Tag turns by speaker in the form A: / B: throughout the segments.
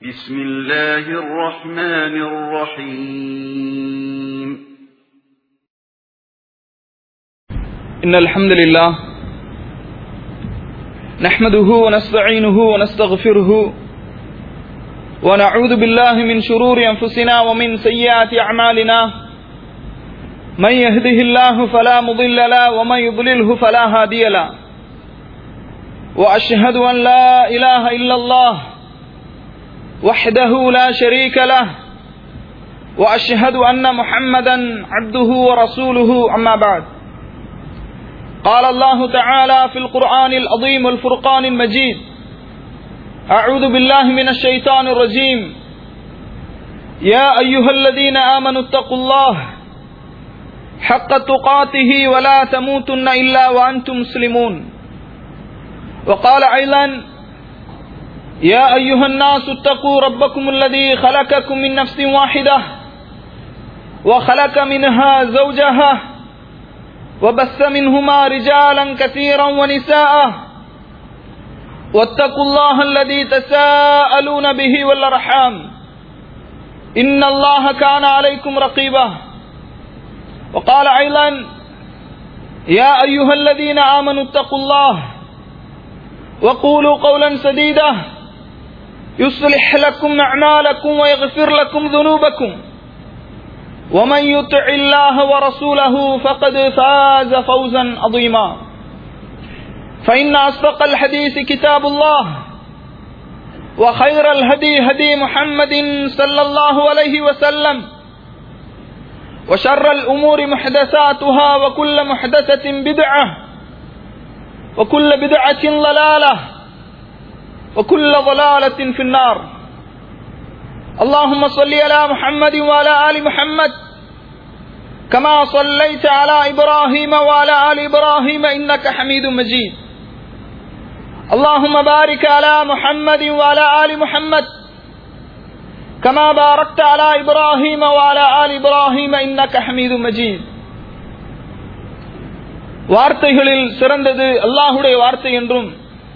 A: بسم الله الرحمن الرحيم
B: إن الحمد لله نحمده ونستعينه ونستغفره ونعوذ بالله من شرور أنفسنا ومن سيئات أعمالنا من يهده الله فلا مضل له ومن يضلله فلا هادي له وأشهد أن لا إله إلا الله وحده لا شريك له وأشهد أن محمدا عبده ورسوله أما بعد قال الله تعالى في القرآن العظيم والفرقان المجيد أعوذ بالله من الشيطان الرجيم يا أيها الذين آمنوا اتقوا الله حق تقاته ولا تموتن إلا وأنتم مسلمون وقال أيضا يا أيها الناس اتقوا ربكم الذي خلقكم من نفس واحدة وخلق منها زوجها وبث منهما رجالا كثيرا ونساء واتقوا الله الذي تساءلون به والأرحام إن الله كان عليكم رقيبا وقال أيضا يا أيها الذين آمنوا اتقوا الله وقولوا قولا سديدا يصلح لكم أعمالكم ويغفر لكم ذنوبكم ومن يطع الله ورسوله فقد فاز فوزا عظيما فإن أصدق الحديث كتاب الله وخير الهدي هدي محمد صلى الله عليه وسلم وشر الأمور محدثاتها وكل محدثة بدعة وكل بدعة ضلالة وكل ضلالة في النار اللهم صل على محمد وعلى آل محمد كما صليت على إبراهيم وعلى آل إبراهيم إنك حميد مجيد اللهم بارك على محمد وعلى آل محمد كما باركت على إبراهيم وعلى آل إبراهيم إنك حميد مجيد வார்த்தைகளில் சிறந்தது அல்லாஹுடைய வார்த்தை என்றும்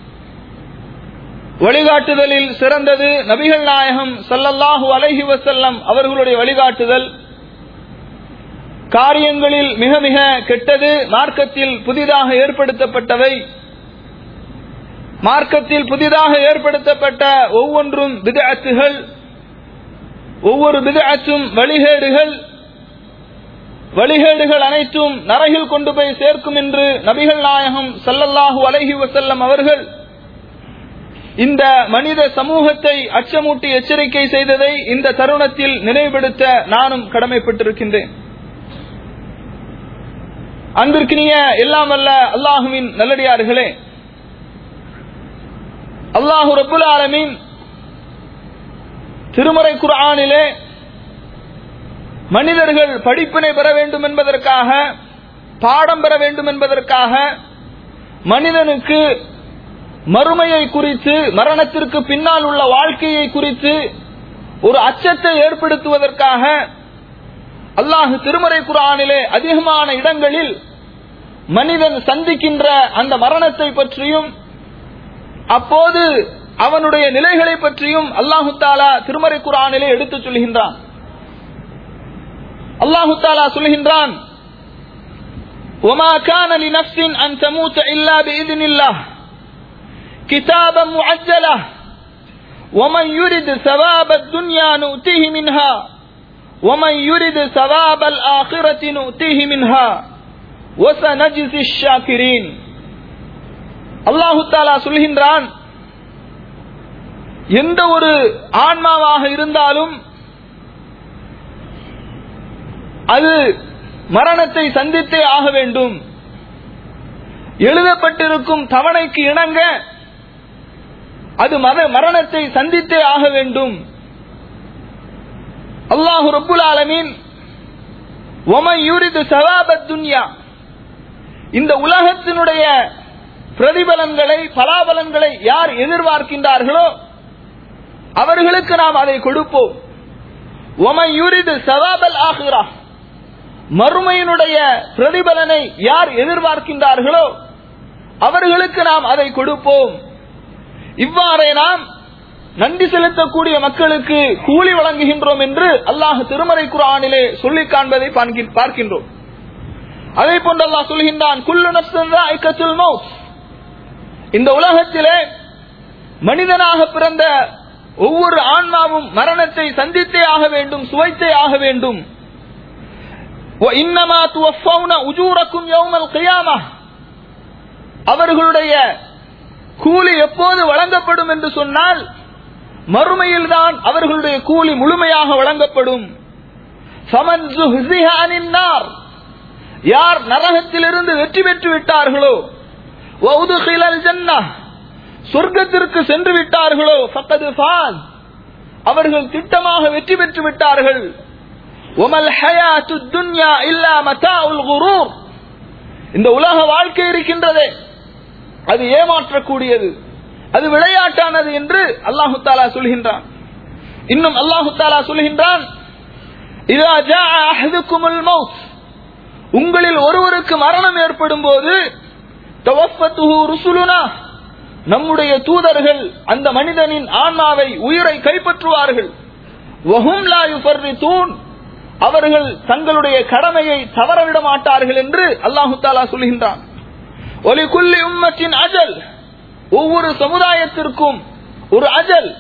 B: வழிகாட்டுதலில் சிறந்தது நபிகள் நாயகம் சல்லல்லாஹு அலஹி வசல்லம் அவர்களுடைய வழிகாட்டுதல் காரியங்களில் மிக மிக கெட்டது மார்க்கத்தில் புதிதாக ஏற்படுத்தப்பட்டவை மார்க்கத்தில் புதிதாக ஏற்படுத்தப்பட்ட ஒவ்வொன்றும் விதஅத்துகள் ஒவ்வொரு விதஅத்தும் வழிகேடுகள் வழிகேடுகள் அனைத்தும் நரகில் கொண்டு போய் சேர்க்கும் என்று நபிகள் நாயகம் சல்லல்லாஹு அலஹி வசல்லம் அவர்கள் இந்த மனித சமூகத்தை அச்சமூட்டி எச்சரிக்கை செய்ததை இந்த தருணத்தில் நினைவுபடுத்த நானும் கடமைப்பட்டிருக்கின்றேன் அன்பிற்கினிய எல்லாம் அல்ல அல்லாஹுவின் நல்லடியார்களே அல்லாஹு ரபுல் ஆலமின் திருமறை குரானிலே மனிதர்கள் படிப்பினை பெற வேண்டும் என்பதற்காக பாடம் பெற வேண்டும் என்பதற்காக மனிதனுக்கு மறுமையை குறித்து மரணத்திற்கு பின்னால் உள்ள வாழ்க்கையை குறித்து ஒரு அச்சத்தை ஏற்படுத்துவதற்காக அல்லாஹு திருமறை குரானிலே அதிகமான இடங்களில் மனிதன் சந்திக்கின்ற அந்த மரணத்தை பற்றியும் அப்போது அவனுடைய நிலைகளை பற்றியும் அல்லாஹு தாலா திருமறை குரானிலே எடுத்துச் சொல்கின்றான் அல்லாஹு தாலா சொல்கின்றான் وما كان لنفس أن تموت إلا بإذن الله كتابا معجلة ومن يرد ثواب الدنيا نؤتيه منها ومن يرد ثواب الآخرة نؤتيه منها وسنجزي الشاكرين الله تعالى சொல்கின்றான் எந்த ஒரு ஆன்மாவாக இருந்தாலும் அது மரணத்தை சந்தித்தே ஆக வேண்டும் எழுதப்பட்டிருக்கும் தவணைக்கு இணங்க அது மரணத்தை சந்தித்தே ஆக வேண்டும் அல்லாஹு ரபுல் ஆலமீன் ஒமையூரிது சவாபத் துன்யா இந்த உலகத்தினுடைய பிரதிபலன்களை பலாபலன்களை யார் எதிர்பார்க்கின்றார்களோ அவர்களுக்கு நாம் அதை கொடுப்போம் ஒமையூரிது சவாபல் ஆகிறா மறுமையினுடைய பிரதிபலனை யார் எதிர்பார்க்கின்றார்களோ அவர்களுக்கு நாம் அதை கொடுப்போம் இவ்வாறே நாம் நன்றி செலுத்தக்கூடிய மக்களுக்கு கூலி வழங்குகின்றோம் என்று அல்லாஹ் திருமறை குரானிலே சொல்லி காண்பதை பார்க்கின்- பார்க்கின்றோம் அதே போன்று அல்லாஹ் சொல்கின்றான் குல்லு நஃப்ஸின் ذائقة மௌத் இந்த உலகத்திலே மனிதனாக பிறந்த ஒவ்வொரு ஆன்மாவும் மரணத்தை சந்தித்தே ஆக வேண்டும் சுவைத்தே ஆக வேண்டும் وَإِنَّمَا تُوَفَّوْنَ أُجُورَكُمْ يَوْمَ الْقِيَامَةِ அவர்களுடைய கூலி எப்போது வழங்கப்படும் என்று சொன்னால் மறுமையில்தான் அவர்களுடைய கூலி முழுமையாக வழங்கப்படும் فَمَنْ زُحْزِحَ عَنِ النَّارِ யார் நரகத்திலிருந்து வெற்றி பெற்று விட்டார்களோ وَأُدْخِلَ الْجَنَّةِ சொர்க்கத்திற்கு சென்று விட்டார்களோ فَقَدْ فَازَ அவர்கள் திட்டமாக வெற்றி பெற்று விட்டார்கள் وَمَا الْحَيَاةُ الدُّنْيَا إِلَّا مَتَاعُ الْغُرُورِ இந்த உலக வாழ்க்கை இருக்கின்றதே அது ஏமாற்றக்கூடியது அது விளையாட்டானது என்று அல்லாஹு தாலா சொல்கின்றான் இன்னும் அல்லாஹு தாலா சொல்கின்றான் இதா ஜாஅ அஹதுக்குமுல் மௌத் உங்களில் ஒருவருக்கு மரணம் ஏற்படும் போது தவஃபத்துஹு ருசுலுனா நம்முடைய தூதர்கள் அந்த மனிதனின் ஆன்மாவை உயிரை கைப்பற்றுவார்கள் வஹும் லா யுஃபர்ரிதூன் அவர்கள் தங்களுடைய கடமையை தவறவிட மாட்டார்கள் என்று அல்லாஹு தாலா சொல்கின்றான் ஒலி குல்லி உம்மத்தின் அஜல் ஒவ்வொரு சமுதாயத்திற்கும் ஒரு அஜல்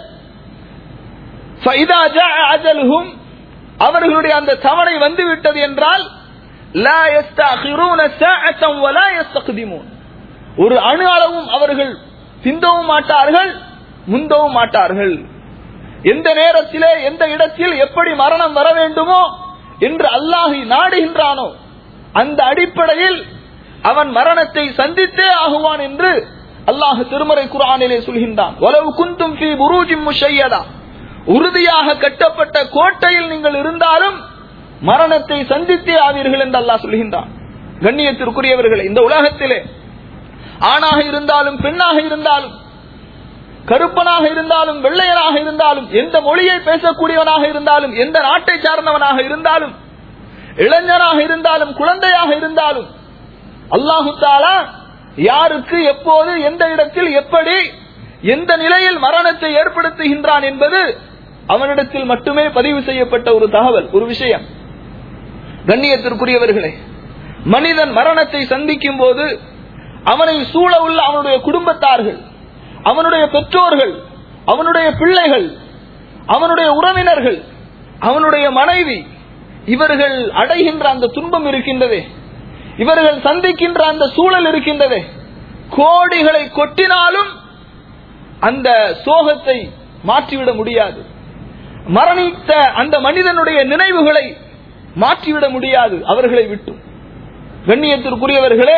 B: فإذا جاء أجلهم அவர்களுடைய அந்த தவணை வந்துவிட்டது என்றால் لا يستأخرون ساعة ولا يستقدمون ஒரு அணு அளவும் அவர்கள் பிந்தவும் மாட்டார்கள் முந்தவும் மாட்டார்கள் எந்த நேரத்திலே எந்த இடத்தில் எப்படி மரணம் வர வேண்டுமோ என்று அல்லாஹ் நாடுகின்றானோ அந்த அடிப்படையில் அவன் மரணத்தை சந்தித்தே ஆகுவான் என்று அல்லாஹ் திருமறை குர்ஆனிலே சொல்கின்றான் வலவு குந்தும் ஃபீ புரூஜின் முஷையதா உறுதியாக கட்டப்பட்ட கோட்டையில் நீங்கள் இருந்தாலும் மரணத்தை சந்தித்தே ஆவீர்கள் என்று அல்லாஹ் சொல்கின்றான் கண்ணியத்திற்குரியவர்களே இந்த உலகத்திலே ஆணாக இருந்தாலும் பெண்ணாக இருந்தாலும் கருப்பனாக இருந்தாலும் வெள்ளையனாக இருந்தாலும் எந்த மொழியை பேசக்கூடியவனாக இருந்தாலும் எந்த நாட்டை சார்ந்தவனாக இருந்தாலும் இளைஞனாக இருந்தாலும் குழந்தையாக இருந்தாலும் அல்லாஹு தாலா யாருக்கு எப்போது எந்த இடத்தில் எப்படி எந்த நிலையில் மரணத்தை ஏற்படுத்துகின்றான் என்பது அவனிடத்தில் மட்டுமே பதிவு செய்யப்பட்ட ஒரு தகவல் ஒரு விஷயம் கண்ணியத்திற்குரியவர்களே மனிதன் மரணத்தை சந்திக்கும் போது அவனை சூழ உள்ள அவனுடைய குடும்பத்தார்கள் அவனுடைய பெற்றோர்கள் அவனுடைய பிள்ளைகள் அவனுடைய உறவினர்கள் அவனுடைய மனைவி இவர்கள் அடைகின்ற அந்த துன்பம் இருக்கின்றதே இவர்கள் சந்திக்கின்ற அந்த சூழல் இருக்கின்றதே கோடிகளை கொட்டினாலும் அந்த சோகத்தை மாற்றிவிட முடியாது மரணித்த அந்த மனிதனுடைய நினைவுகளை மாற்றிவிட முடியாது அவர்களை விட்டு கண்ணியத்திற்குரியவர்களே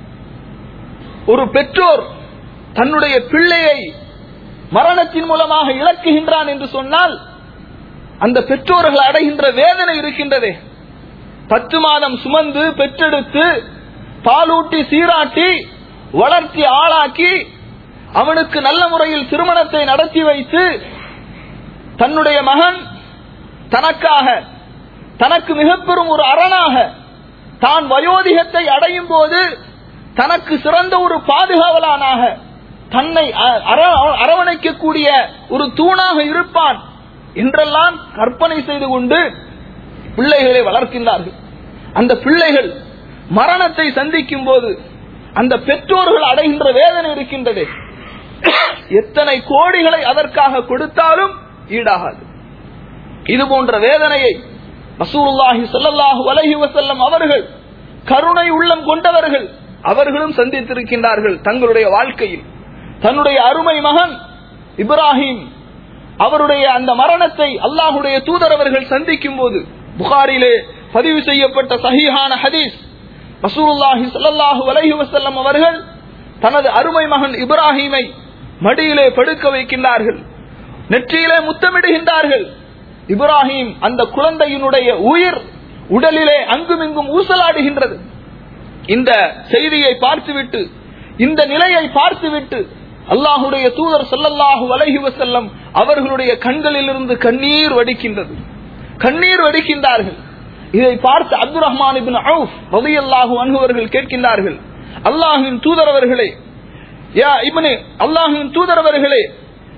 B: ஒரு பெற்றோர் தன்னுடைய பிள்ளையை மரணத்தின் மூலமாக இழக்குகின்றான் என்று சொன்னால் அந்த பெற்றோர்கள் அடைகின்ற வேதனை இருக்கின்றதே பத்து மாதம் சுமந்து பெற்றெடுத்து பாலூட்டி சீராட்டி வளர்த்தி ஆளாக்கி அவனுக்கு நல்ல முறையில் திருமணத்தை நடத்தி வைத்து தன்னுடைய மகன் தனக்காக தனக்கு மிக பெரும் ஒரு அரணாக தான் வயோதிகத்தை அடையும் போது தனக்கு சிறந்த ஒரு பாதுகாவலானாக தன்னை அ- அர- அரவணைக்கக்கூடிய ஒரு தூணாக இருப்பான் என்றெல்லாம் கற்பனை செய்து கொண்டு பிள்ளைகளை வளர்க்கின்றார்கள் அந்த பிள்ளைகள் மரணத்தை சந்திக்கும் போது அந்த பெற்றோர்கள் அடைகின்ற வேதனை இருக்கின்றது எத்தனை கோடிகளை அதற்காக கொடுத்தாலும் ஈடாகாது இது போன்ற வேதனையை ரசூலுல்லாஹி ஸல்லல்லாஹு அலைஹி வஸல்லம் அவர்கள் கருணை உள்ளம் கொண்டவர்கள் அவர்களும் சந்தித்திருக்கின்றார்கள் தங்களுடைய வாழ்க்கையில் தன்னுடைய அருமை மகன் இப்ராஹிம் அவருடைய அந்த மரணத்தை அல்லாஹுடைய தூதர் அவர்கள் சந்திக்கும் போது புகாரிலே பதிவு செய்யப்பட்ட சஹீஹான ஹதீஸ் ரசூலுல்லாஹி ஸல்லல்லாஹு அலைஹி வஸல்லம் அவர்கள் தனது அருமை மகன் இப்ராஹீமை மடியிலே படுக்க வைக்கின்றார்கள் நெற்றியிலே முத்தமிடுகின்றார்கள் இப்ராஹிம் அந்த குழந்தையினுடைய உயிர் உடலிலே அங்குமிங்கும் ஊசலாடுகின்றது இந்த செய்தியை பார்த்துவிட்டு இந்த நிலையை பார்த்துவிட்டு அல்லாஹுடைய தூதர் ஸல்லல்லாஹு அலைஹி வஸல்லம் அவர்களுடைய கண்களிலிருந்து கண்ணீர் வடிக்கின்றது கண்ணீர் வடிக்கின்றார்கள் இதை பார்த்து அப்துல் ரஹ்மான் இபின் அவுஃப் ரலியல்லாஹு அன்ஹு அவர்கள் கேட்கின்றார்கள் அல்லாஹ்வின் தூதர் அவர்களே யா இப்னே அல்லாஹ்வின் தூதர் அவர்களே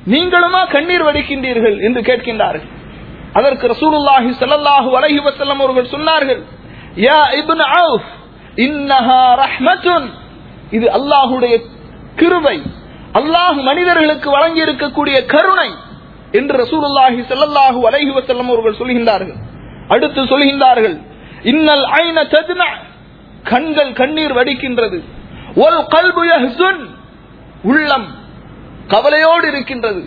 B: நீங்களுமா கண்ணீர் வடிக்கின்றீர்கள் என்று கேட்கின்றார்கள் அதற்கு ரசூலுல்லாஹி ஸல்லல்லாஹு அலைஹி வஸல்லம் அவர்கள் சொன்னார்கள் யா இப்னு அவுஃப் இன்னஹா ரஹ்மத்துன் இது அல்லாஹ்வுடைய கிருபை அல்லாஹ் மனிதர்களுக்கு வழங்கி இருக்கக்கூடிய கருணை என்று ரசூலுல்லாஹி ஸல்லல்லாஹு அலைஹி வஸல்லம் அவர்கள் சொல்கின்றார்கள் அடுத்து சொல்கின்றார்கள் இன்னல் ஐன தத்னா கண்கள் கண்ணீர் வடிக்கின்றது ஒல் கல்பு யஹ்சுன் உள்ளம் கவலையோடு இருக்கின்றது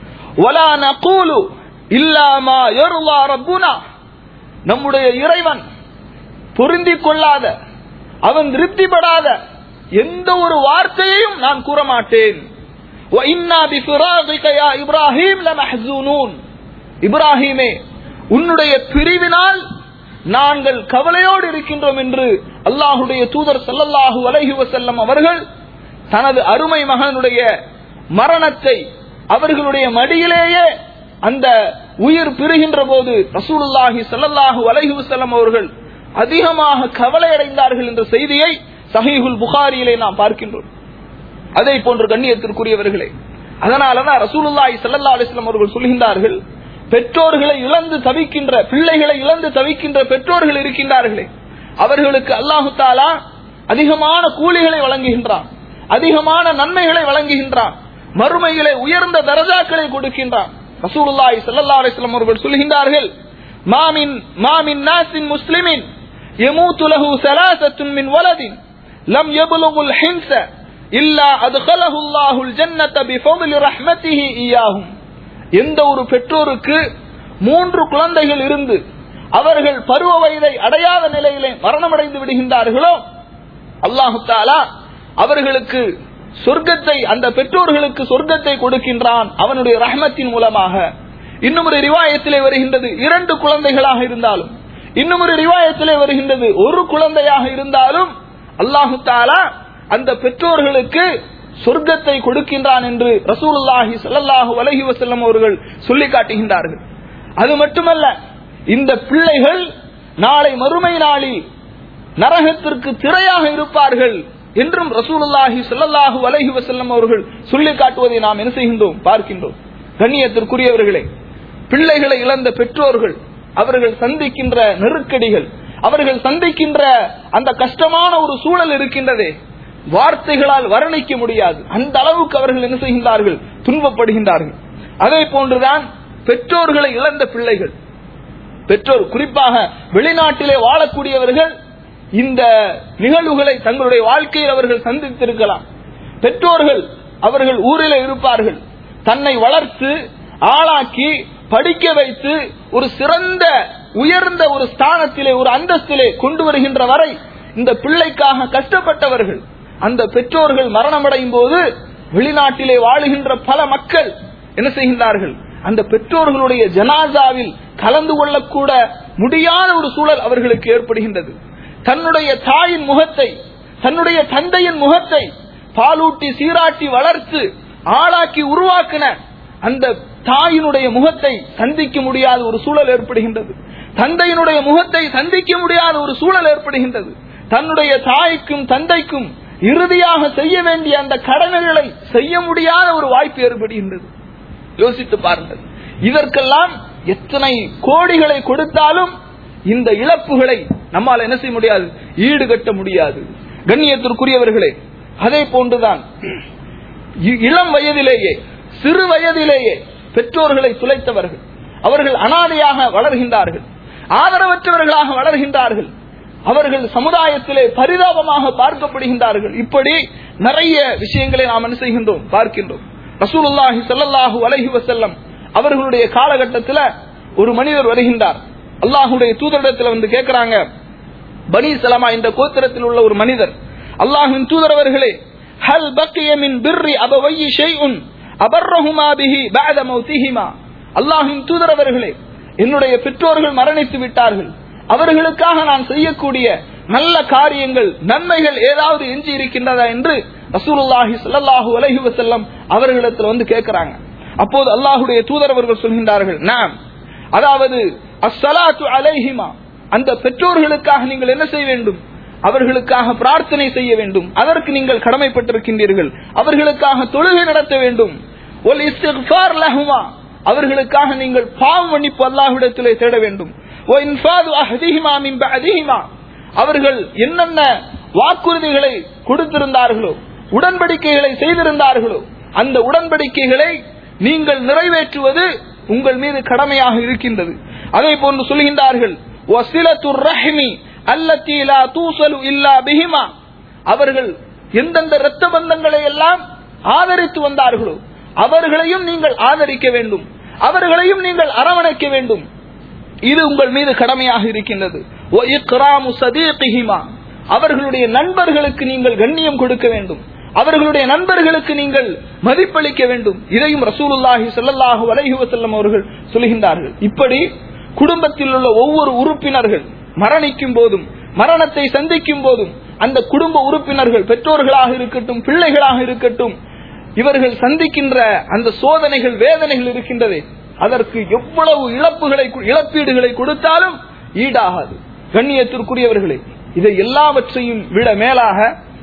B: வலா நகூலு இல்லாமா யர்லா ரப்புனா நம்முடைய இறைவன் பொருந்திக் கொள்ளாத அவன் திருப்திப்படாத எந்த ஒரு வார்த்தையையும் நான் கூற மாட்டேன் وَإِنَّا بِفِرَاقِكَ يَا إِبْرَاهِيمُ لَمَحْزُونُونَ இப்ராஹீமே உன்னுடைய பிரிவினால் நாங்கள் கவலையோடு இருக்கின்றோம் என்று அல்லாஹுடைய தூதர் ஸல்லல்லாஹு அலைஹி வஸல்லம் அவர்கள் தனது அருமை மகனுடைய மரணத்தை அவர்களுடைய மடியிலேயே அந்த உயிர் பிரிகின்ற போது ரசூலுல்லாஹி ஸல்லல்லாஹு அலைஹி வஸல்லம் அவர்கள் அதிகமாக கவலை அடைந்தார்கள் என்ற செய்தியை சஹீஹுல் புகாரியிலே நாம் பார்க்கின்றோம் அதை போன்று கண்ணியத்திற்குரியவர்களே அதனாலதான் ரசூலுல்லாஹி ஸல்லல்லாஹு அலைஹி வஸல்லம் அவர்கள் சொல்கின்றார்கள் பெற்றோர்களை இழந்து தவிக்கின்ற பிள்ளைகளை இழந்து தவிக்கின்ற பெற்றோர்கள் இருக்கின்றார்களே அவர்களுக்கு அல்லாஹு தாலா அதிகமான கூலிகளை வழங்குகின்றான் அதிகமான நன்மைகளை வழங்குகின்றான் மறுமையிலே உயர்ந்த தரஜாக்களை கொடுக்கின்றான் ரசூலுல்லாஹி ஸல்லல்லாஹு அலைஹி வஸல்லம் அவர்கள் சொல்கின்றார்கள் மாமின் மாமின் நாசின் முஸ்லிமின் يموت له ثلاثة من ولد لم يبلغ الحنس إلا أدخله الله الجنة بفضل رحمته إياهم எந்த ஒரு பெற்றோருக்கு மூன்று குழந்தைகள் இருந்து அவர்கள் பருவ வயதை அடையாத நிலையிலே மரணமடைந்து விடுகின்றார்களோ அல்லாஹு தாலா அவர்களுக்கு சொர்க்கத்தை அந்த பெற்றோர்களுக்கு சொர்க்கத்தை கொடுக்கின்றான் அவனுடைய ரஹ்மத்தின் மூலமாக இன்னும் ஒரு ரிவாயத்திலே வருகின்றது இரண்டு குழந்தைகளாக இருந்தாலும் இன்னும் ஒரு ரிவாயத்திலே வருகின்றது ஒரு குழந்தையாக இருந்தாலும் அல்லாஹு தாலா அந்த பெற்றோர்களுக்கு சொர்க்கத்தை கொடுக்கின்றான் என்று ரசூலுல்லாஹி ஸல்லல்லாஹு அலைஹி வஸல்லம் அவர்கள் சொல்லி காட்டுகின்றார்கள் அது மட்டுமல்ல இந்த பிள்ளைகள் நாளை மறுமை நாளில் நரகத்திற்கு திரையாக இருப்பார்கள் என்றும் ரசூலுல்லாஹி ஸல்லல்லாஹு அலைஹி வஸல்லம் அவர்கள் சொல்லி காட்டுவதை நாம் என்ன செய்கின்றோம் பார்க்கின்றோம் கண்ணியத்திற்குரியவர்களே பிள்ளைகளை இழந்த பெற்றோர்கள் அவர்கள் சந்திக்கின்ற நெருக்கடிகள் அவர்கள் சந்திக்கின்ற அந்த கஷ்டமான ஒரு சூழல் இருக்கின்றதே வார்த்தைகளால் வர்ணிக்க முடியாது அந்த அளவுக்கு அவர்கள் என்ன செய்கின்றார்கள் துன்பப்படுகின்றார்கள் அதே போன்றுதான் பெற்றோர்களை இழந்த பிள்ளைகள் பெற்றோர் குறிப்பாக வெளிநாட்டிலே வாழக்கூடியவர்கள் இந்த நிகழ்வுகளை தங்களுடைய வாழ்க்கையில் அவர்கள் சந்தித்திருக்கலாம் பெற்றோர்கள் அவர்கள் ஊரில் இருப்பார்கள் தன்னை வளர்த்து ஆளாக்கி படிக்க வைத்து ஒரு சிறந்த உயர்ந்த ஒரு ஸ்தானத்திலே ஒரு அந்தஸ்திலே கொண்டு வருகின்ற வரை இந்த பிள்ளைக்காக கஷ்டப்பட்டவர்கள் அந்த பெற்றோர்கள் மரணமடையும் போது வெளிநாட்டிலே வாழுகின்ற பல மக்கள் என்ன செய்கின்றார்கள் அந்த பெற்றோர்களுடைய ஜனாசாவில் கலந்து கொள்ளக்கூட முடியாத ஒரு சூழல் அவர்களுக்கு ஏற்படுகின்றது தன்னுடைய தாயின் முகத்தை தன்னுடைய தந்தையின் முகத்தை பாலூட்டி சீராட்டி வளர்த்து ஆளாக்கி உருவாக்கின அந்த தாயினுடைய முகத்தை சந்திக்க முடியாத ஒரு சூழல் ஏற்படுகின்றது தந்தையினுடைய முகத்தை சந்திக்க முடியாத ஒரு சூழல் ஏற்படுகின்றது தன்னுடைய தாய்க்கும் தந்தைக்கும் இறுதியாக செய்ய வேண்டிய அந்த கடமைகளை செய்ய முடியாத ஒரு வாய்ப்பு ஏற்படுகின்றது யோசித்து பாருங்கள் இதற்கெல்லாம் எத்தனை கோடிகளை கொடுத்தாலும் இந்த இழப்புகளை நம்மால் என்ன செய்ய முடியாது ஈடுகட்ட முடியாது கண்ணியத்திற்குரியவர்களே அதே போன்றுதான் இ- இளம் வயதிலேயே சிறு வயதிலேயே பெற்றோர்களை துளைத்தவர்கள் அவர்கள் அனாதையாக வளர்கின்றார்கள் ஆதரவற்றவர்களாக வளர்கின்றார்கள் அவர்கள் சமுதாயத்திலே பரிதாபமாக பார்க்கப்படுகின்றார்கள் இப்படி நிறைய விஷயங்களை நாம் என்ன செய்கின்றோம் பார்க்கின்றோம் ரசூலுல்லாஹி ஸல்லல்லாஹு அலைஹி வஸல்லம் அவர்களுடைய காலகட்டத்தில் ஒரு மனிதர் வருகின்றார் அல்லாஹ்வுடைய தூதரிடத்தில் வந்து கேட்கிறாங்க பனி சலமா என்ற கோத்திரத்தில் உள்ள ஒரு மனிதர் அல்லாஹின் தூதர் அவர்களே ஹல் பக்கிய மின் பிர்ரி அபவையி ஷைஉன் அபர்ரஹுமா பிஹி பஅத மௌத்திஹிமா அல்லாஹின் தூதர் அவர்களே என்னுடைய பெற்றோர்கள் மரணித்து விட்டார்கள் அவர்களுக்காக நான் செய்யக்கூடிய நல்ல காரியங்கள் நன்மைகள் ஏதாவது எஞ்சி இருக்கின்றதா என்று ரசூலுல்லாஹி ஸல்லல்லாஹு அலைஹி வஸல்லம் அவர்களிடத்தில் வந்து கேட்கிறாங்க அப்போது அல்லாஹ்வுடைய தூதர் அவர்கள் சொல்கின்றார்கள் நாம் அதாவது அஸ்ஸலாத்து அலைஹிமா அந்த பெற்றோர்களுக்காக நீங்கள் என்ன செய்ய வேண்டும் அவர்களுக்காக பிரார்த்தனை செய்ய வேண்டும் அதற்கு நீங்கள் கடமைப்பட்டிருக்கின்றீர்கள் அவர்களுக்காக தொழுகை நடத்த வேண்டும் ஒல் இஸ்திக்ஃபார் லஹுமா அவர்களுக்காக நீங்கள் பாவ மன்னிப்பு அல்லாஹ்விடத்திலே தேட வேண்டும் ஒ இன்ஃபாது அஹதிஹிமா மின் பஅதிஹிமா அவர்கள் என்னென்ன வாக்குறுதிகளை கொடுத்திருந்தார்களோ உடன்படிக்கைகளை செய்திருந்தார்களோ அந்த உடன்படிக்கைகளை நீங்கள் நிறைவேற்றுவது உங்கள் மீது கடமையாக இருக்கின்றது அதே போன்று சொல்கின்றார்கள் வசிலத்துர் ரஹ்மி அல்லத்தி லா தூசலு இல்லா பிஹிமா அவர்கள் எந்தெந்த இரத்த பந்தங்களை எல்லாம் ஆதரித்து வந்தார்களோ அவர்களையும் நீங்கள் ஆதரிக்க வேண்டும் அவர்களையும் நீங்கள் அரவணைக்க வேண்டும் இது உங்கள் மீது கடமையாக இருக்கின்றது ஒ இக்ராமு சதீகிஹிமா அவர்களுடைய நண்பர்களுக்கு நீங்கள் கண்ணியம் கொடுக்க வேண்டும் அவர்களுடைய நண்பர்களுக்கு நீங்கள் மதிப்பளிக்க வேண்டும் இதையும் ரசூலுல்லாஹி ஸல்லல்லாஹு அலைஹி வஸல்லம் அவர்கள் சொல்கின்றார்கள் இப்படி குடும்பத்தில் உள்ள ஒவ்வொரு உறுப்பினர்கள் மரணிக்கும் போதும் மரணத்தை சந்திக்கும் போதும் அந்த குடும்ப உறுப்பினர்கள் பெற்றோர்களாக இருக்கட்டும் பிள்ளைகளாக இருக்கட்டும் இவர்கள் சந்திக்கின்ற அந்த சோதனைகள் வேதனைகள் இருக்கின்றதே அதற்கு எவ்வளவு இழப்புகளை இழப்பீடுகளை கொடுத்தாலும் ஈடாகாது கண்ணியத்திற்குரியவர்களே இதை எல்லாவற்றையும் விட மேலாக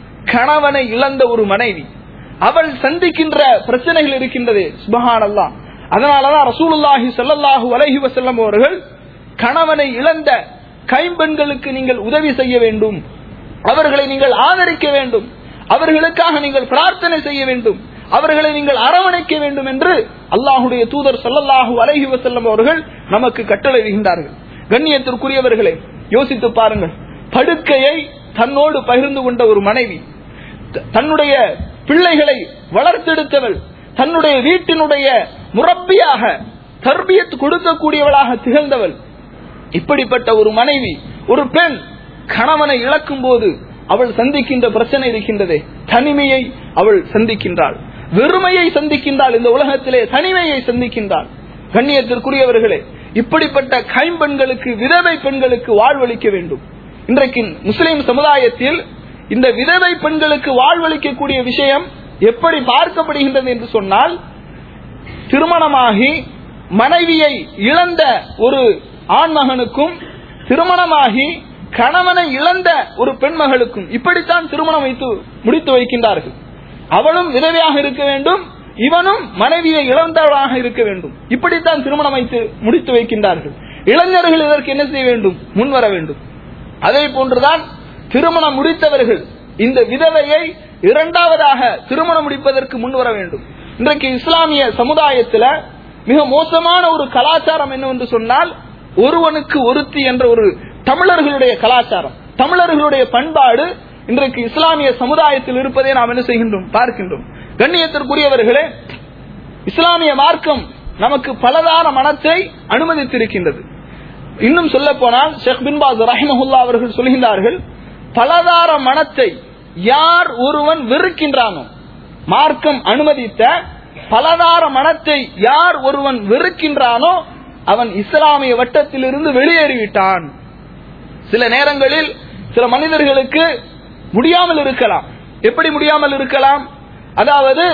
B: கணவனை இழந்த ஒரு மனைவி அவள் சந்திக்கின்ற பிரச்சனைகள் இருக்கின்றதே சுபஹான் அல்லா அதனாலதான் ரசூலுல்லாஹி ஸல்லல்லாஹு அலைஹி வஸல்லம் அவர்கள் கணவனை இழந்த கைம்பெண்களுக்கு நீங்கள் உதவி செய்ய வேண்டும் அவர்களை நீங்கள் ஆதரிக்க வேண்டும் அவர்களுக்காக நீங்கள் பிரார்த்தனை செய்ய வேண்டும் அவர்களை நீங்கள் அரவணைக்க வேண்டும் என்று அல்லாஹுடைய தூதர் ஸல்லல்லாஹு அலைஹி வஸல்லம் அவர்கள் நமக்கு கட்டளையிடுகின்றார்கள் கண்ணியத்திற்குரியவர்களே யோசித்து பாருங்கள் படுக்கையை தன்னோடு பகிர்ந்து கொண்ட ஒரு மனைவி த- தன்னுடைய பிள்ளைகளை வளர்த்தெடுத்தவள் தன்னுடைய வீட்டினுடைய முரப்பியாக தர்பியத் கொடுக்கக்கூடியவளாக திகழ்ந்தவள் இப்படிப்பட்ட ஒரு மனைவி ஒரு பெண் கணவனை இழக்கும் போது அவள் சந்திக்கின்ற பிரச்சனை இருக்கின்றதே தனிமையை அவள் சந்திக்கின்றாள் வெறுமையை சந்திக்கின்றாள் இந்த உலகத்திலே தனிமையை சந்திக்கின்றாள் கண்ணியத்திற்குரியவர்களே இப்படிப்பட்ட கைம்பெண்களுக்கு விதவை பெண்களுக்கு வாழ்வளிக்க வேண்டும் இன்றைக்கு முஸ்லிம் சமுதாயத்தில் இந்த விதவை பெண்களுக்கு வாழ்வளிக்கக்கூடிய விஷயம் எப்படி பார்க்கப்படுகின்றது என்று சொன்னால் திருமணமாகி மனைவியை இழந்த ஒரு ஆண்மகனுக்கும் திருமணமாகி கணவனை இழந்த ஒரு பெண்மகளுக்கும் இப்படித்தான் திருமணம் வைத்து முடித்து வைக்கின்றார்கள் அவளும் விதவையாக இருக்க வேண்டும் இவனும் மனைவியை இழந்தவளாக இருக்க வேண்டும் இப்படித்தான் திருமணம் வைத்து முடித்து வைக்கின்றார்கள் இளைஞர்கள் இதற்கு என்ன செய்ய வேண்டும் முன்வர வேண்டும் அதே போன்றுதான் திருமணம் முடித்தவர்கள் இந்த விதவையை இரண்டாவதாக திருமணம் முடிப்பதற்கு முன்வர வேண்டும் இன்றைக்கு இஸ்லாமிய சமுதாயத்தில் மிக மோசமான ஒரு கலாச்சாரம் என்னவென்று சொன்னால் ஒருவனுக்கு ஒருத்தி என்ற ஒரு தமிழர்களுடைய கலாச்சாரம் தமிழர்களுடைய பண்பாடு இன்றைக்கு இஸ்லாமிய சமுதாயத்தில் இருப்பதை நாம் என்ன செய்கின்றோம் பார்க்கின்றோம் கண்ணியத்திற்குரியவர்களே இஸ்லாமிய மார்க்கம் நமக்கு பலதான மனத்தை அனுமதித்திருக்கின்றது இன்னும் சொல்ல போனால் ஷேக் பின் பாஸ் ரஹிமஹுல்லா அவர்கள் சொல்கின்றார்கள் பலதார மனத்தை யார் ஒருவன் வெறுக்கின்றானோ மார்க்கம் அனுமதித்த பலதார மனத்தை யார் ஒருவன் வெறுக்கின்றானோ அவன் இஸ்லாமிய வட்டத்திலிருந்து வெளியேறிவிட்டான் சில நேரங்களில் சில மனிதர்களுக்கு முடியாமல் இருக்கலாம் எப்படி முடியாமல் இருக்கலாம் அதாவது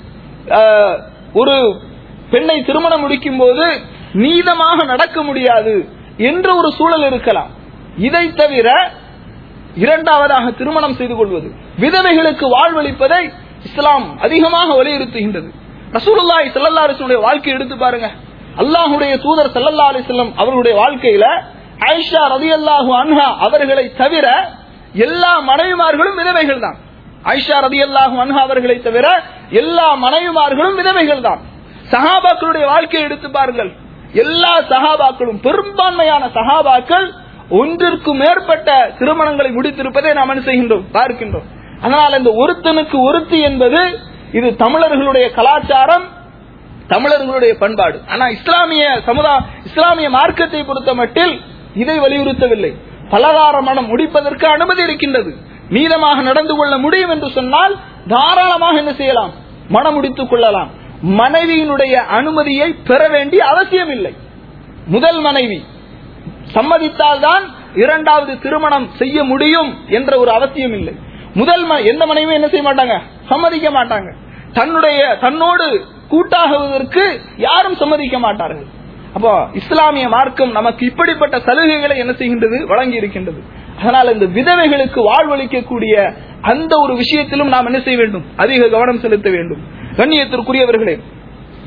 B: அஹ், ஒரு பெண்ணை திருமணம் முடிக்கும் போது நீதமாக நடக்க முடியாது என்ற ஒரு சூழல் இருக்கலாம் இதை தவிர இரண்டாவதாக திருமணம் செய்து கொள்வது விதவைகளுக்கு வாழ்வளிப்பதை இஸ்லாம் அதிகமாக வலியுறுத்துகின்றது ரசூலுல்லாஹி ஸல்லல்லாஹு அலைஹி வஸல்லம் வாழ்க்கை எடுத்து பாருங்க அல்லாஹ்வுடைய தூதர் ஸல்லல்லாஹு அலைஹி வஸல்லம் அவர்களுடைய வாழ்க்கையில ஆயிஷா ரலியல்லாஹு அன்ஹா அவர்களை தவிர எல்லா மனைவிமார்களும் விதவைகள் தான் ஆயிஷா ரலியல்லாஹு அன்ஹா அவர்களை தவிர எல்லா மனைவிமார்களும் விதவைகள் தான் சஹாபாக்களுடைய வாழ்க்கையை எடுத்து பாருங்கள் எல்லா சஹாபாக்களும் பெரும்பான்மையான சஹாபாக்கள் ஒன்றிற்கு மேற்பட்ட திருமணங்களை முடித்திருப்பதை நாம் என்ன செய்கின்றோம் பார்க்கின்றோம் அதனால் இந்த ஒருத்தனுக்கு ஒருத்தி என்பது இது தமிழர்களுடைய கலாச்சாரம் தமிழர்களுடைய பண்பாடு ஆனா இஸ்லாமிய சமுதாய இஸ்லாமிய மார்க்கத்தை பொறுத்த மட்டில் இதை வலியுறுத்தவில்லை பலதார மனம் முடிப்பதற்கு அனுமதி இருக்கின்றது மீதமாக நடந்து கொள்ள முடியும் என்று சொன்னால் தாராளமாக என்ன செய்யலாம் மனம் முடித்துக் கொள்ளலாம் மனைவியினுடைய அனுமதியை பெற வேண்டிய அவசியம் இல்லை முதல் மனைவி சம்மதித்தால்தான் இரண்டாவது திருமணம் செய்ய முடியும் என்ற ஒரு அவசியம் இல்லை முதல் ம- எந்த மனைவியும் என்ன செய்ய மாட்டாங்க சம்மதிக்க மாட்டாங்க தன்னுடைய தன்னோடு கூட்டாகுவதற்கு யாரும் சம்மதிக்க மாட்டார்கள் அப்போ இஸ்லாமிய மார்க்கம் நமக்கு இப்படிப்பட்ட சலுகைகளை என்ன செய்கின்றது வழங்கி இருக்கின்றது அதனால் இந்த விதவைகளுக்கு வாழ்வளிக்கக்கூடிய அந்த ஒரு விஷயத்திலும் நாம் என்ன செய்ய வேண்டும் அதிக கவனம் செலுத்த வேண்டும் கண்ணியத்திற்குரியவர்களே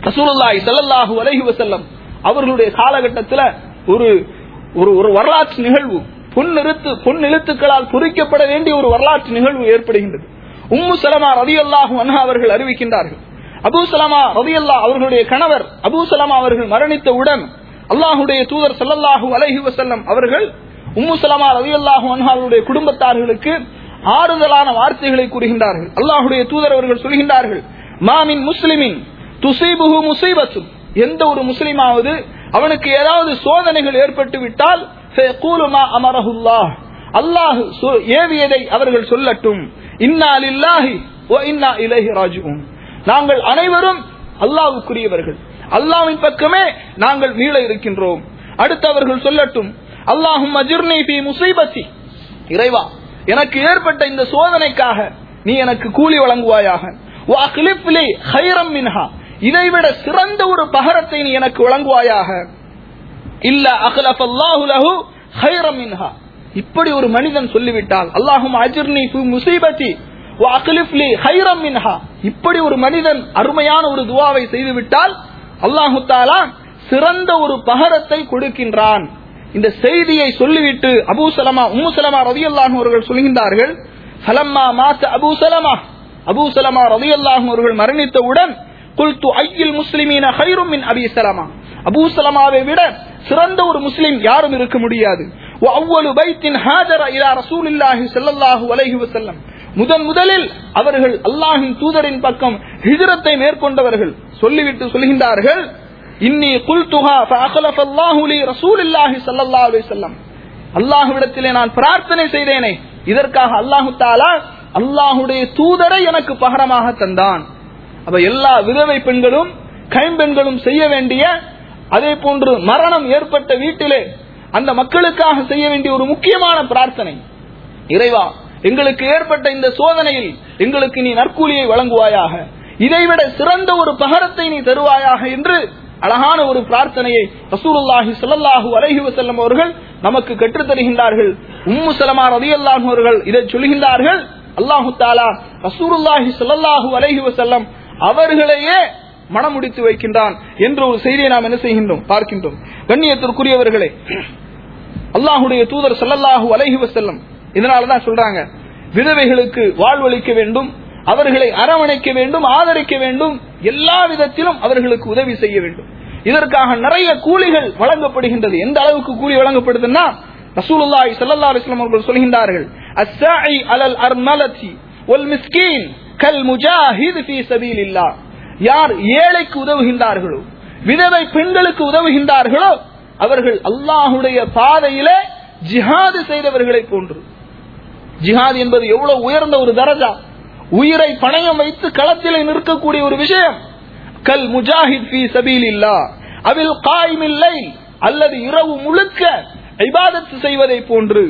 B: ரசூலுல்லாஹி ஸல்லல்லாஹு அலைஹி வஸல்லம் அவர்களுடைய காலகட்டத்தில் ஒரு ஒரு ஒரு வரலாற்று நிகழ்வு பொன் எழுத்து பொன் எழுத்துக்களால் பொறிக்கப்பட வேண்டிய ஒரு வரலாற்று நிகழ்வு ஏற்படுகின்றது உம்மு சலமா ரதியல்லாஹு அன்ஹா அவர்கள் அறிவிக்கின்றார்கள் அபூ சலமா ரதியல்லா அவர்களுடைய கணவர் அபூ சலமா அவர்கள் மரணித்தவுடன் அல்லாஹுடைய தூதர் ஸல்லல்லாஹு அலைஹி வஸல்லம் அவர்கள் உம்மு சலமா ரதியல்லாஹு அன்ஹா அவருடைய குடும்பத்தார்களுக்கு ஆறுதலான வார்த்தைகளை கூறுகின்றார்கள் அல்லாஹுடைய தூதர் அவர்கள் சொல்கின்றார்கள் மாமின் முஸ்லிமின் துசைபுகு முசைபத்தும் எந்த ஒரு முஸ்லிமாவது அவனுக்கு ஏதாவது சோதனைகள் ஏற்பட்டு விட்டால் ஃபயகூலு மா அமரஹுல்லாஹ் அல்லாஹ் சொ- ஏவியதை அவர்கள் சொல்லட்டும் இன்னா லில்லாஹி வ இன்னா இலைஹி ராஜிஊன் நாங்கள் அனைவரும் அல்லாஹ்வுக்குரியவர்கள் அல்லாஹ்வின் பக்கமே நாங்கள் மீள இருக்கின்றோம் அடுத்து அவர்கள் சொல்லட்டும் அல்லாஹும் அஜிர்னி ஃபி முசீபத்தி இறைவா எனக்கு ஏற்பட்ட இந்த சோதனைக்காக நீ எனக்கு கூலி வழங்குவாயாக வ அக்லிஃப் லி கைரம் மின்ஹா இதைவிட சிறந்த ஒரு பகரத்தை நீ எனக்கு வழங்குவாயாக இல்ல அகலஃப் அல்லாஹு லஹு கைரம் மின்ஹா இப்படி ஒரு மனிதன் சொல்லிவிட்டால் அல்லாஹும் அஜிர்னி ஃபி முசீபத்தி வ அக்லிஃப் லி கைரம் மின்ஹா இப்படி ஒரு மனிதன் அருமையான ஒரு துவாவை செய்துவிட்டால் அல்லாஹு தாலா சிறந்த ஒரு பகரத்தை கொடுக்கின்றான் இந்த செய்தியை சொல்லிவிட்டு அபூ சலமா உம்மு சலமா ரதியல்லாஹு அவர்கள் சொல்கின்றார்கள் ஃபலம்மா மாத்த அபூ சலமா அபூ சலமா ரதியல்லாஹு அவர்கள் மரணித்தவுடன் குல்து ஐயில் முஸ்லிமீன ஹைரும் மின் அபி சலமா அபூ சலமாவை விட சிறந்த ஒரு முஸ்லிம் யாரும் இருக்க முடியாது அவ்வளவு பைத்தின் ஹாஜர இலா ரசூலில்லாஹி ஸல்லல்லாஹு அலைஹி வஸல்லம் முதன் முதலில் அவர்கள் அல்லாஹின் தூதரின் பக்கம் ஹிஜ்ரத்தை மேற்கொண்டவர்கள் சொல்லிவிட்டு சொல்கின்றார்கள் இன்னி குல்துஹா ஃபஅഖலஃப அல்லாஹு லி ரசூலில்லாஹி ஸல்லல்லாஹு அலைஹி வஸல்லம் அல்லாஹ்விடத்திலே நான் பிரார்த்தனை செய்தேனே இதற்காக அல்லாஹு தாலா அல்லாஹுடைய தூதரை எனக்கு பகரமாக தந்தான் அப்ப எல்லா விதவை பெண்களும் கைம்பெண்களும் செய்ய வேண்டிய அதே போன்று மரணம் ஏற்பட்ட வீட்டிலே அந்த மக்களுக்காக செய்ய வேண்டிய ஒரு முக்கியமான பிரார்த்தனை இறைவா எங்களுக்கு ஏற்பட்ட இந்த சோதனையில் எங்களுக்கு நீ நற்கூலியை வழங்குவாயாக இதைவிட சிறந்த ஒரு பகரத்தை நீ தருவாயாக என்று அழகான ஒரு பிரார்த்தனையை ரசூலுல்லாஹி ஸல்லல்லாஹு அலைஹி வஸல்லம் அவர்கள் நமக்கு கற்றுத் தருகின்றார்கள் உம்மு சலமா ரலியல்லாஹு அவர்கள் இதை சொல்கின்றார்கள் அல்லாஹு தாலா ரசூலுல்லாஹி ஸல்லல்லாஹு அலைஹி வஸல்லம் அவர்களையே மனமுடித்து வைக்கின்றான் என்ற ஒரு செய்தியை நாம் என்ன செய்கின்றோம் பார்க்கின்றோம் கண்ணியத்திற்குரியவர்களே அல்லாஹுடைய தூதர் ஸல்லல்லாஹு அலைஹி வஸல்லம் இதனால தான் சொல்றாங்க விதவைகளுக்கு வாழ்வளிக்க வேண்டும் அவர்களை அரவணைக்க வேண்டும் ஆதரிக்க வேண்டும் எல்லா விதத்திலும் அவர்களுக்கு உதவி செய்ய வேண்டும் இதற்காக நிறைய கூலிகள் வழங்கப்படுகின்றது எந்த அளவுக்கு கூலி வழங்கப்படுதுன்னா ரசூலுல்லாஹி ஸல்லல்லாஹு அலைஹி வஸல்லம் அவர்கள் சொல்கின்றார்கள் அஸ்ஸாஇ அலல் அர்மலதி வல் மிஸ்கீன் கல் முஜாஹித் ஃபீ சபீலில்லாஹ் யார் ஏழைக்கு உதவுகின்றார்களோ விதவை பெண்களுக்கு உதவுகின்றார்களோ அவர்கள் அல்லாஹுடைய பாதையிலே ஜிஹாது செய்தவர்களை போன்று ஜிஹாத் என்பது எவ்வளவு உயர்ந்த ஒரு தரஜா உயிரை பணயம் வைத்து களத்திலே நிற்கக்கூடிய ஒரு விஷயம் கல் முஜாஹித் ஃபீ சபீலில்லா அவில் காய்மில்லை அல்லது இரவு முழுக்க இபாதத்து செய்வதை போன்று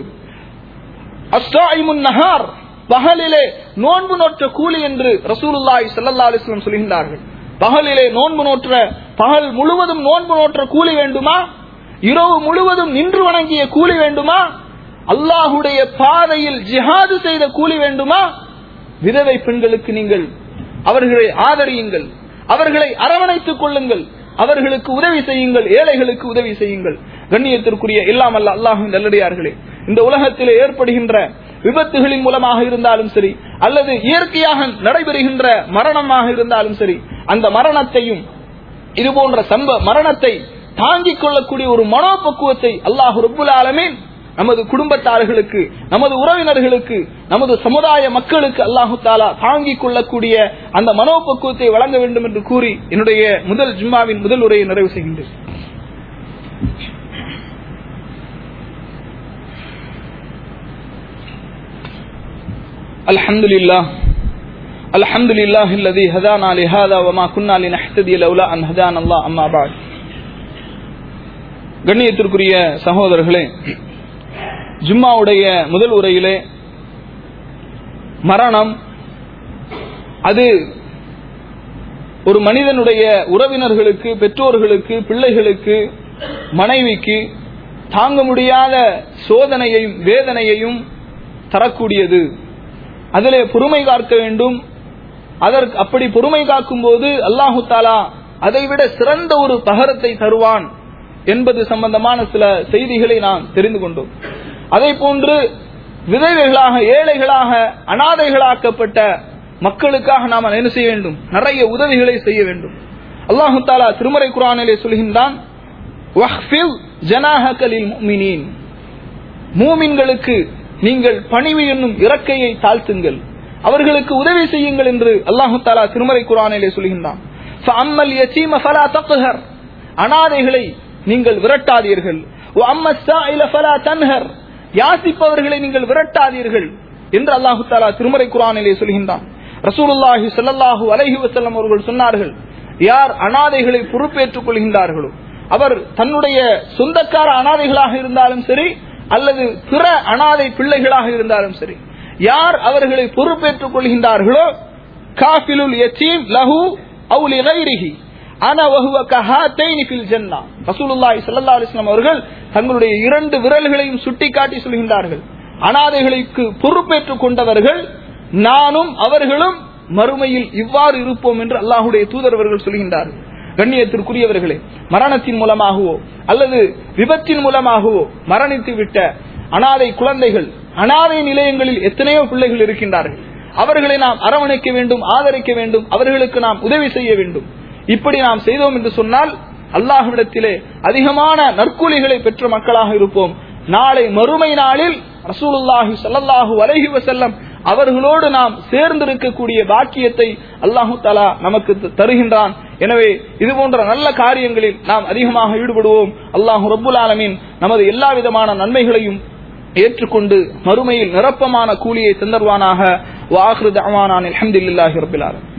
B: அஸ்ஸாயிமுன் நஹார் பகலிலே நோன்பு நோற்ற கூலி என்று ரசூலுல்லாஹி ஸல்லல்லாஹு அலைஹி வஸல்லம் சொல்கின்றார்கள் பகலிலே நோன்பு நோற்ற பகல் முழுவதும் நோன்பு நோற்ற கூலி வேண்டுமா இரவு முழுவதும் நின்று வணங்கிய கூலி வேண்டுமா அல்லாஹுடைய பாதையில் ஜிஹாது செய்த கூலி வேண்டுமா விதவை பெண்களுக்கு நீங்கள் அவர்களை ஆதரியுங்கள் அவர்களை அரவணைத்துக் கொள்ளுங்கள் அவர்களுக்கு உதவி செய்யுங்கள் ஏழைகளுக்கு உதவி செய்யுங்கள் கண்ணியத்திற்குரிய இல்லாமல்ல அல்லாஹும் நல்லடியார்களே இந்த உலகத்திலே ஏற்படுகின்ற விபத்துகளின் மூலமாக இருந்தாலும் சரி அல்லது இயற்கையாக நடைபெறுகின்ற மரணமாக இருந்தாலும் சரி அந்த மரணத்தையும் இது போன்ற சம்ப மரணத்தை தாங்கிக் கொள்ளக்கூடிய ஒரு மனோபக்குவத்தை அல்லாஹ் ரப்புல் ஆலமீன் நமது குடும்பத்தார்களுக்கு நமது உறவினர்களுக்கு நமது சமுதாய மக்களுக்கு அல்லாஹு தாலா தாங்கிக் கொள்ளக்கூடிய அந்த மனோபக்குவத்தை வழங்க வேண்டும் என்று கூறி என்னுடைய முதல் ஜும்மாவின் முதல் உரையை நிறைவு செய்கின்றேன் الحمد لله الحمد لله الذي هدانا لهذا وما كنا لنهتدي لولا ان هدانا الله اما بعد கண்ணியத்திற்குரிய சகோதரர்களே ஜும்மாவுடைய முதல் உரையிலே மரணம் அது ஒரு மனிதனுடைய உறவினர்களுக்கு பெற்றோர்களுக்கு பிள்ளைகளுக்கு மனைவிக்கு தாங்க முடியாத சோதனையையும் வேதனையையும் தரக்கூடியது அதிலே பொறுமை காக்க வேண்டும் அதற்கு அப்படி பொறுமை காக்கும் போது அல்லாஹு தாலா அதைவிட சிறந்த ஒரு பகரத்தை தருவான் என்பது சம்பந்தமான சில செய்திகளை நாம் தெரிந்து கொண்டோம் அதே போன்று விதவைகளாக ஏழைகளாக அனாதைகளாக்கப்பட்ட மக்களுக்காக நாம் என்ன செய்ய வேண்டும் நிறைய உதவிகளை செய்ய வேண்டும் அல்லாஹு தாலா திருமறை குரானிலே சொல்கின்றான் "வஹ்ஃபில் ஜனாஹக லில் முஃமினீன்." மூமின்களுக்கு நீங்கள் பணிவு என்னும் இறக்கையை தாழ்த்துங்கள் அவர்களுக்கு உதவி செய்யுங்கள் என்று அல்லாஹு தாலா திருமறை குரானிலே சொல்கின்றான் "ஃபஅம்மல் யதீம ஃபலா தக்ஹர்." அனாதைகளை நீங்கள் விரட்டாதீர்கள் "வஅம்ம ஸாயில ஃபலா தன்ஹர்." யாசிப்பவர்களை நீங்கள் விரட்டாதீர்கள் என்று அல்லாஹு தாலா திருமறை குரானிலே சொல்கின்றான் ரசூலுல்லாஹி ஸல்லல்லாஹு அலைஹி வஸல்லம் அவர்கள் சொன்னார்கள் யார் அனாதைகளை பொறுப்பேற்றுக் கொள்கின்றார்களோ அவர் தன்னுடைய சொந்தக்கார அனாதைகளாக இருந்தாலும் சரி அல்லது பிற அனாதை பிள்ளைகளாக இருந்தாலும் சரி யார் அவர்களை பொறுப்பேற்றுக் கொள்கின்றார்களோ காஃபிலுல் யத்தீம் லஹு அவு லிகைரிஹி அன வஹுவ கஹாத்தைனி ஃபில் ஜன்னா ரசூலுல்லாஹி ஸல்லல்லாஹு அலைஹி வஸல்லம் அவர்கள் தங்களுடைய இரண்டு விரல்களையும் சுட்டிக்காட்டி சொல்கின்றார்கள் அனாதைகளுக்கு பொறுப்பேற்றுக் கொண்டவர்கள் நானும் அவர்களும் மறுமையில் இவ்வாறு இருப்போம் என்று அல்லாஹுடைய தூதரவர்கள் சொல்கின்றார்கள் கண்ணியத்திற்குரியவர்களே மரணத்தின் மூலமாகவோ அல்லது விபத்தின் மூலமாகவோ மரணித்து விட்ட அனாதை குழந்தைகள் அனாதை நிலையங்களில் எத்தனையோ பிள்ளைகள் இருக்கின்றார்கள் அவர்களை நாம் அரவணைக்க வேண்டும் ஆதரிக்க வேண்டும் அவர்களுக்கு நாம் உதவி செய்ய வேண்டும் இப்படி நாம் செய்தோம் என்று சொன்னால் அல்லாஹ்விடத்திலே அதிகமான நற்கூலிகளை பெற்ற மக்களாக இருப்போம் நாளை மறுமை நாளில் ரசூலுல்லாஹி ஸல்லல்லாஹு அலைஹி வஸல்லம் அவர்களோடு நாம் சேர்ந்திருக்கக்கூடிய பாக்கியத்தை அல்லாஹு தலா நமக்கு த- தருகின்றான் எனவே இது போன்ற நல்ல காரியங்களில் நாம் அதிகமாக ஈடுபடுவோம் அல்லாஹு ரப்புல் ஆலமீன் நமது எல்லா விதமான நன்மைகளையும் ஏற்றுக்கொண்டு மறுமையில் நிரப்பமான கூலியை தந்தருவானாக வாஹ்ரு தஅவானான் அல்ஹம்துலில்லாஹி ரப்பில் ஆலமீன்